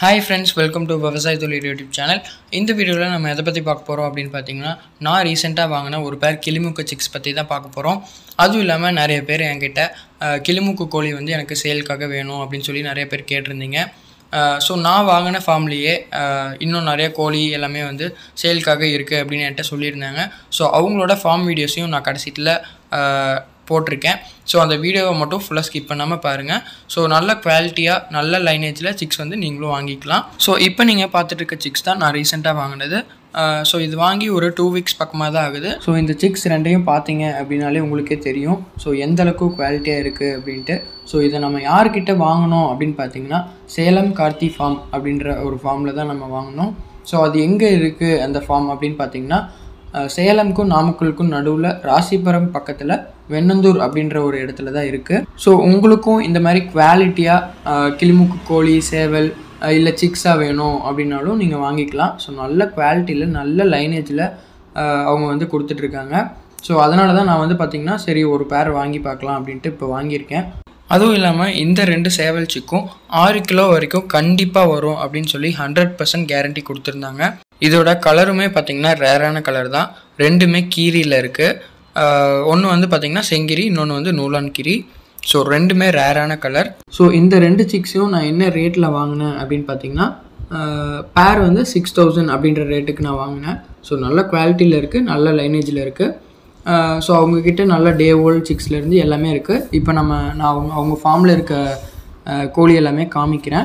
hi friends welcome to விவசாய தொழில் YouTube channel இந்த வீடியோவில் நம்ம எதை பற்றி பார்க்க போகிறோம் அப்படின்னு பார்த்தீங்கன்னா நான் ரீசெண்டாக வாங்கின ஒரு பேர் கிளிமுக்கு சிக்ஸ் பற்றி தான் பார்க்க போகிறோம் அதுவும் இல்லாமல் நிறைய பேர் என்கிட்ட அஹ், கிளிமுக்கு கோழி வந்து எனக்கு சேலுக்காக வேணும் அப்படின்னு சொல்லி நிறைய பேர் கேட்டிருந்தீங்க ஸோ நான் வாங்கின ஃபார்ம்லேயே இன்னும் நிறைய கோழி எல்லாமே வந்து சேலுக்காக இருக்குது அப்படின்னு என்கிட்ட சொல்லியிருந்தாங்க ஸோ அவங்களோட ஃபார்ம் வீடியோஸையும் நான் கடைசியில் போட்டிருக்கேன் ஸோ அந்த வீடியோவை மட்டும் ஃபுல்லாக ஸ்கிப் பண்ணாமல் பாருங்கள் ஸோ நல்ல குவாலிட்டியாக நல்ல லைனேஜில் சிக்ஸ் வந்து நீங்களும் வாங்கிக்கலாம் ஸோ இப்போ நீங்கள் பார்த்துட்டு இருக்க சிக்ஸ் தான் நான் ரீசெண்டாக வாங்கினது ஸோ இது வாங்கி ஒரு டூ வீக்ஸ் பக்கமாக தான் ஆகுது ஸோ இந்த சிக்ஸ் ரெண்டையும் பார்த்தீங்க அப்படின்னாலே உங்களுக்கே தெரியும் ஸோ எந்த அளவுக்கு குவாலிட்டியாக இருக்குது அப்படின்ட்டு ஸோ இதை நம்ம யார்கிட்ட வாங்கினோம் அப்படின்னு பார்த்தீங்கன்னா சேலம் கார்த்தி ஃபார்ம் அப்படின்ற ஒரு ஃபார்மில் தான் நம்ம வாங்கினோம் ஸோ அது எங்கே இருக்குது அந்த ஃபார்ம் அப்படின்னு பார்த்தீங்கன்னா அஹ், சேலம்க்கும் நாமக்கலுக்கும் நடுவில் ராசிபுரம் பக்கத்தில் வெண்ணந்தூர் அப்படின்ற ஒரு இடத்துல தான் இருக்குது ஸோ உங்களுக்கும் இந்த மாதிரி குவாலிட்டியாக கிளிமுக்கு கோழி சேவல் இல்லை சிக்ஸாக வேணும் அப்படின்னாலும் நீங்கள் வாங்கிக்கலாம் ஸோ நல்ல குவாலிட்டியில் நல்ல லைனேஜில் அவங்க வந்து கொடுத்துட்ருக்காங்க ஸோ அதனால தான் நான் வந்து பார்த்திங்கன்னா சரி ஒரு பேர் வாங்கி பார்க்கலாம் அப்படின்ட்டு இப்போ வாங்கியிருக்கேன் அதுவும் இல்லாமல் இந்த ரெண்டு சேவல் சிக்கும் ஆறு கிலோ வரைக்கும் கண்டிப்பாக வரும் அப்படின்னு சொல்லி ஹண்ட்ரட் பர்சன்ட் கேரண்டி கொடுத்துருந்தாங்க இதோட கலருமே பார்த்திங்கன்னா ரேரான கலர் தான் ரெண்டுமே கீரியில் இருக்குது ஒன்று வந்து பார்த்திங்கன்னா செங்கிரி இன்னொன்று வந்து நூலான் கிரி ஸோ ரெண்டுமே ரேரான கலர் ஸோ இந்த ரெண்டு சிக்ஸையும் நான் என்ன ரேட்டில் வாங்கினேன் அப்படின்னு பார்த்தீங்கன்னா பேர் வந்து சிக்ஸ் தௌசண்ட் அப்படின்ற ரேட்டுக்கு நான் வாங்கினேன் ஸோ நல்ல குவாலிட்டியில் இருக்குது நல்ல லைனேஜில் இருக்குது ஸோ அவங்கக்கிட்ட நல்ல டே ஓல்ட் சிக்ஸ்லேருந்து எல்லாமே இருக்குது இப்போ நம்ம நான் அவங்க அவங்க ஃபார்மில் இருக்க அஹ், கோழி எல்லாமே காமிக்கிறேன்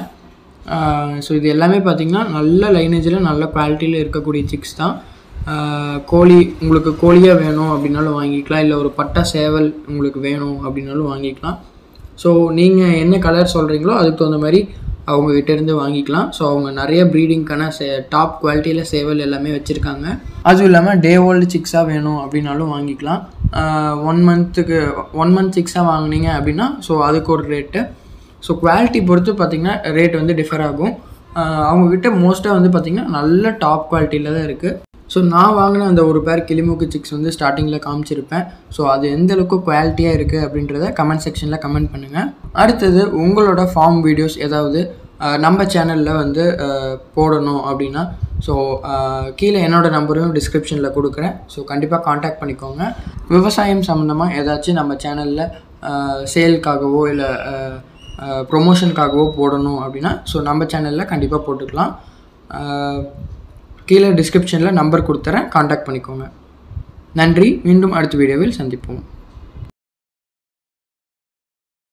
ஸோ இது எல்லாமே பார்த்திங்கன்னா நல்ல லைனேஜில் நல்ல குவாலிட்டியில் இருக்கக்கூடிய சிக்ஸ் தான் அஹ், கோழி உங்களுக்கு கோழியாக வேணும் அப்படின்னாலும் வாங்கிக்கலாம் இல்லை ஒரு பட்டா சேவல் உங்களுக்கு வேணும் அப்படின்னாலும் வாங்கிக்கலாம் ஸோ நீங்கள் என்ன கலர் சொல்கிறீங்களோ அதுக்கு தகுந்த மாதிரி அவங்கக்கிட்ட இருந்து வாங்கிக்கலாம் ஸோ அவங்க நிறைய ப்ரீடிங்க்கான சே டாப் குவாலிட்டியில் சேவல் எல்லாமே வச்சுருக்காங்க அதுவும் இல்லாமல் டே ஓல்டு சிக்ஸாக வேணும் அப்படின்னாலும் வாங்கிக்கலாம் ஒன் மந்த்துக்கு ஒன் மந்த் சிக்ஸாக வாங்குனீங்க அப்படின்னா ஸோ அதுக்கு ஒரு ரேட்டு ஸோ குவாலிட்டி பொறுத்து பார்த்திங்கன்னா ரேட் வந்து டிஃபர் ஆகும் ஆஹ் அவங்கக்கிட்ட மோஸ்ட்டாக வந்து பார்த்திங்கன்னா நல்ல டாப் குவாலிட்டியில் தான் இருக்குது ஸோ நான் வாங்கின அந்த ஒரு பேர் கிளிமூக்கு சிக்ஸ் வந்து ஸ்டார்டிங்கில் காமிச்சிருப்பேன் ஸோ அது எந்த அளவுக்கு குவாலிட்டியாக இருக்குது அப்படின்றத கமெண்ட் செக்ஷனில் கமெண்ட் பண்ணுங்கள் அடுத்தது உங்களோட ஃபார்ம் வீடியோஸ் ஏதாவது ஆஹ் நம்ம சேனலில் வந்து ஆஹ் போடணும் அப்படின்னா ஸோ கீழே என்னோட நம்பரையும் டிஸ்கிரிப்ஷனில் கொடுக்குறேன் ஸோ கண்டிப்பாக காண்டாக்ட் பண்ணிக்கோங்க விவசாயம் சம்மந்தமாக ஏதாச்சும் நம்ம சேனலில் சேல்க்காகவோ இல்லை ப்ரொமோஷனுக்காகவோ போடணும் அப்படின்னா ஸோ நம்ம சேனலில் கண்டிப்பாக போட்டுக்கலாம் ஆஹ் கீழே டிஸ்கிரிப்ஷனில் நம்பர் கொடுத்துறேன் காண்டாக்ட் பண்ணிக்கோங்க நன்றி மீண்டும் அடுத்த வீடியோவில் சந்திப்போம்